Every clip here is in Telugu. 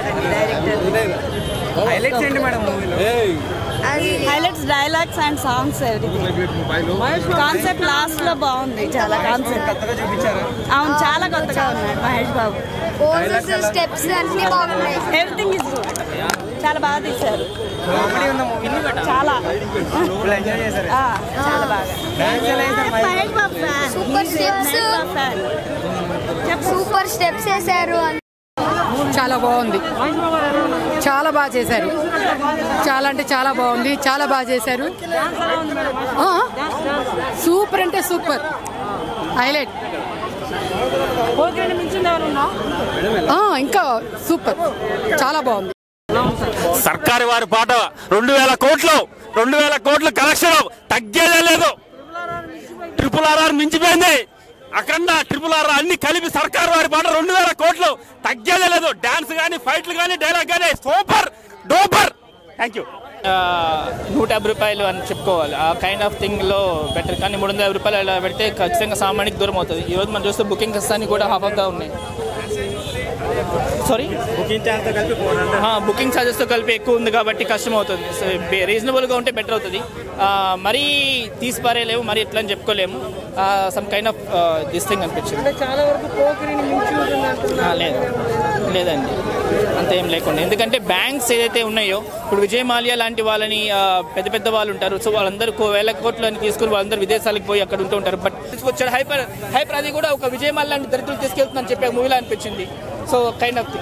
బాగుందండి డైరెక్టర్ హైలైట్స్ ఏంటి మేడం మూవీలో highlights dialogues and songs concept last లో బాగుంది చాలా కాన్సెప్ట్ కొత్తగా చూపించారు అవును చాలా కొత్తగా ఉన్నాడు మహేష్ బాబు పోజెస్ స్టెప్స్ అన్ని బాగున్నాయి ఎవ్రీథింగ్ ఇస్ గుడ్ చాలా బాగా తీశారు కామెడీ ఉన్న మూవీ చాలా ఫుల్ ఎంజాయ్ చేశారు ఆ, చాలా బాగా డాన్స్ ఎలా వేశారు మరి? Mahesh Babu fan super steps super steps వేసారు చాలా బాగుంది చాలా బాగా చేశారు చాలా అంటే చాలా బాగుంది చాలా బాగా చేశారు ఆ, సూపర్ అంటే సూపర్ హైలైట్ ఆ, ఇంకా సూపర్ చాలా బాగుంది సర్కారు వారి పాట రెండు వేల కోట్లు రెండు వేల కోట్ల కలెక్షన్ తగ్గేదే లేదు ట్రిపుల్ ఆర్ఆర్ మించిపోయింది అఖండ ట్రిపుల్ ఆర్ అన్ని కలిపి సర్కారు వారి పాట రెండు వేల కోట్లు తగ్గేదే లేదు డాన్స్ కానీ ఫైట్లు కానీ డైలాగ్ కానీ సూపర్ డూపర్ థ్యాంక్ యూ ఆ, నూట యాభై రూపాయలు అని చెప్పుకోవాలి ఆ కైండ్ ఆఫ్ థింగ్ లో బెటర్ కానీ మూడు వందల యాభై రూపాయలు అలా పెడితే ఖచ్చితంగా సామాన్యకి దూరం అవుతుంది ఈ రోజు మనం చూస్తే బుకింగ్ అన్ని కూడా హాఫ్ ఆఫ్ గా ఉన్నాయి సారీ బుకింగ్ ఛాన్స్ కలిపి ఫోర్ హండ్రెడ్ బుకింగ్ ఛార్జెస్తో కలిపి ఎక్కువ ఉంది కాబట్టి కష్టం అవుతుంది సో రీజనబుల్గా ఉంటే బెటర్ అవుతుంది ఆ, మరీ తీసి పారేయలేము మరీ ఎట్లా అని చెప్పుకోలేము some kind of this thing అనిపించింది చాలా వరకు పోకిరిని మించి ఉంటుంది ఆ, లేదు లేదండి అంత ఏం లేకుండా ఎందుకంటే బ్యాంక్స్ ఏదైతే ఉన్నాయో ఇప్పుడు విజయ్ మాల్యా లాంటి వాళ్ళని ఆ, పెద్ద పెద్ద వాళ్ళు ఉంటారు సో వాళ్ళందరూ కో- వేల కోట్లని తీసుకుని వాళ్ళందరూ విదేశాలకు పోయి అక్కడ ఉంటూ ఉంటారు బట్ తీసుకొచ్చాడు హైపర్ హైపర్ అది కూడా ఒక విజయ్ మాల్యా లాంటి దరిద్రులు తీసుకెళ్తుందని చెప్పి మూవీలో అనిపించింది సో కైండ్ ఆఫ్ థింగ్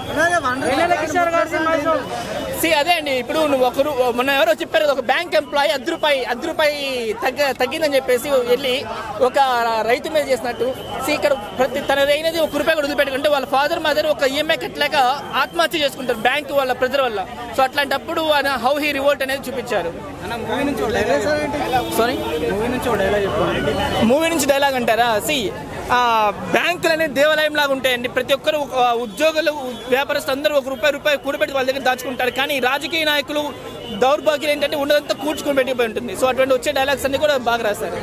సి అదే అండి ఇప్పుడు నువ్వు ఒకరు మొన్న ఎవరో చెప్పారు కదా, ఒక బ్యాంక్ ఎంప్లాయీ అర్ధ రూపాయి అర్ధ రూపాయి తగ్గ తగ్గిందని చెప్పేసి వెళ్ళి ఒక రైతు మీద చేసినట్టు సి ఇక్కడ ప్రతి తన అయినది ఒక రూపాయి కూడా వదిలిపెట్టుకుంటే వాళ్ళ ఫాదర్ మదర్ ఒక ఈఎంఐ కట్టలేక ఆత్మహత్య చేసుకుంటారు బ్యాంక్ వాళ్ళ ప్రజల వల్ల సో అట్లాంటప్పుడు హౌ హీ రివోల్ట్ అనేది చూపించారు అన్న మూవీ నుంచి ఒక డైలాగ్ సారీ మూవీ నుంచి ఒక డైలాగ్ చెప్పండి మూవీ నుంచి డైలాగ్ అంటారా సి బ్యాంకులు అనేది దేవాలయం లాగా ఉంటాయండి ప్రతి ఒక్కరు ఒక ఉద్యోగులు వ్యాపారస్తులు అందరూ ఒక రూపాయి రూపాయి కూడబెట్టి వాళ్ళ దగ్గర దాచుకుంటారు కానీ రాజకీయ నాయకులు దౌర్భాగ్యం ఏంటంటే ఉన్నదంతా కూర్చుకుని పెట్టిపోయి ఉంటుంది సో అటువంటి వచ్చే డైలాగ్స్ అన్ని కూడా బాగా రాస్తారు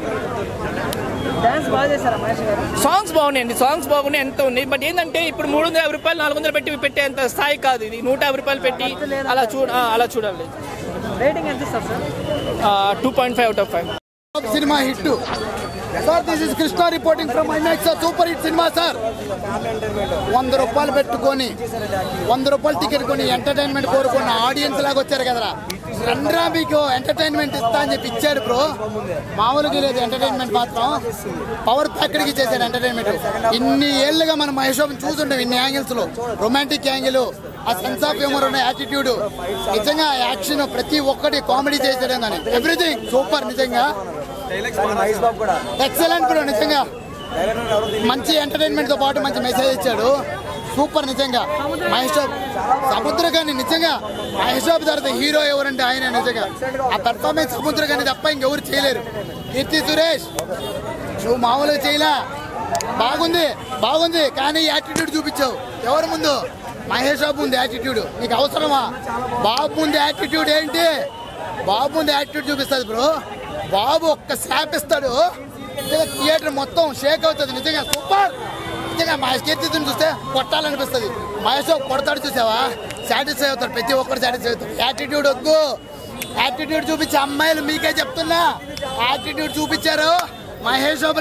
డాన్స్ బాగా చేశారా మహేష్ గారు సాంగ్స్ బాగున్నాయండి సాంగ్స్ బాగున్నాయి ఎంత ఉంది బట్ ఏంటంటే ఇప్పుడు మూడు వందల యాభై రూపాయలు నాలుగు వందలు పెట్టి పెట్టేంత స్థాయి కాదు ఇది నూట యాభై రూపాయలు పెట్టి అలా చూడ ఆ, అలా చూడాలి రేటింగ్ ఎంత ఇస్తారు sir two point five out of five సినిమా hit sir this is Krishna reporting from IMAX super hit సినిమా సార్ వంద రూపాయలు పెట్టుకొని వంద రూపాయలు టికెట్ కొని ఎంటర్టైన్మెంట్ కోరుకున్న ఆడియన్స్ లాగా వచ్చారు కదరా రండ్రా మీకు ఎంటర్టైన్మెంట్ ఇస్తా అని చెప్పి ఇచ్చాడు బ్రో మామూలుగా లేదు ఎంటర్టైన్మెంట్ మాత్రం పవర్ ప్యాకెడ్కి ఇచ్చేసాడు ఎంటర్టైన్మెంట్ ఇన్ని ఏళ్ళుగా మనం మహేషోబ్ చూస్తుంటాం ఇన్ని యాంగిల్స్ లో రొమాంటిక్ యాంగిల్ ఆ సెన్స్ ఆఫ్ హ్యూమర్ ఉన్న యాటిట్యూడ్ నిజంగా యాక్షన్ ప్రతి ఒక్కటి కామెడీ చేసాడు కానీ ఎవ్రీథింగ్ సూపర్ నిజంగా మహేష్ బాబు కూడా ఎక్సలెంట్ బ్రో నిజంగా మంచి ఎంటర్టైన్మెంట్ తో పాటు మంచి మెసేజ్ ఇచ్చాడు సూపర్ నిజంగా మహేష్ బాబు సముద్రగాని నిజంగా మహేష్ బాబు తర్వాత హీరో ఎవరంటే ఆయన నిజంగా ఆ పెర్ఫార్మెన్స్ సముద్రగాని తప్ప ఇంకెవరు చేయలేరు కీర్తి సురేష్ నువ్వు మామూలుగా చేయలా బాగుంది బాగుంది కానీ యాటిట్యూడ్ చూపించావు ఎవరి ముందు మహేష్ బాబు ఉంది యాటిట్యూడ్ నీకు అవసరమా బాబు ముందు యాటిట్యూడ్ ఏంటి బాబు ముందు యాటిట్యూడ్ చూపిస్తుంది బ్రో బాబు ఒక్క స్లాప్ ఇస్తాడు నిజంగా థియేటర్ మొత్తం షేక్ అవుతుంది నిజంగా సూపర్ నిజంగా మహేష్ కీర్తిని చూస్తే కొట్టాలనిపిస్తుంది మహేష్ బాబు కొడతాడు చూసావా సాటిస్ఫై అవుతాడు ప్రతి ఒక్కరు సాటిస్ఫై అవుతాడు యాటిట్యూడ్ వద్దు యాటిట్యూడ్ చూపించే అమ్మాయిలు మీకే చెప్తున్నా యాటిట్యూడ్ చూపించారు మహేష్ బాబు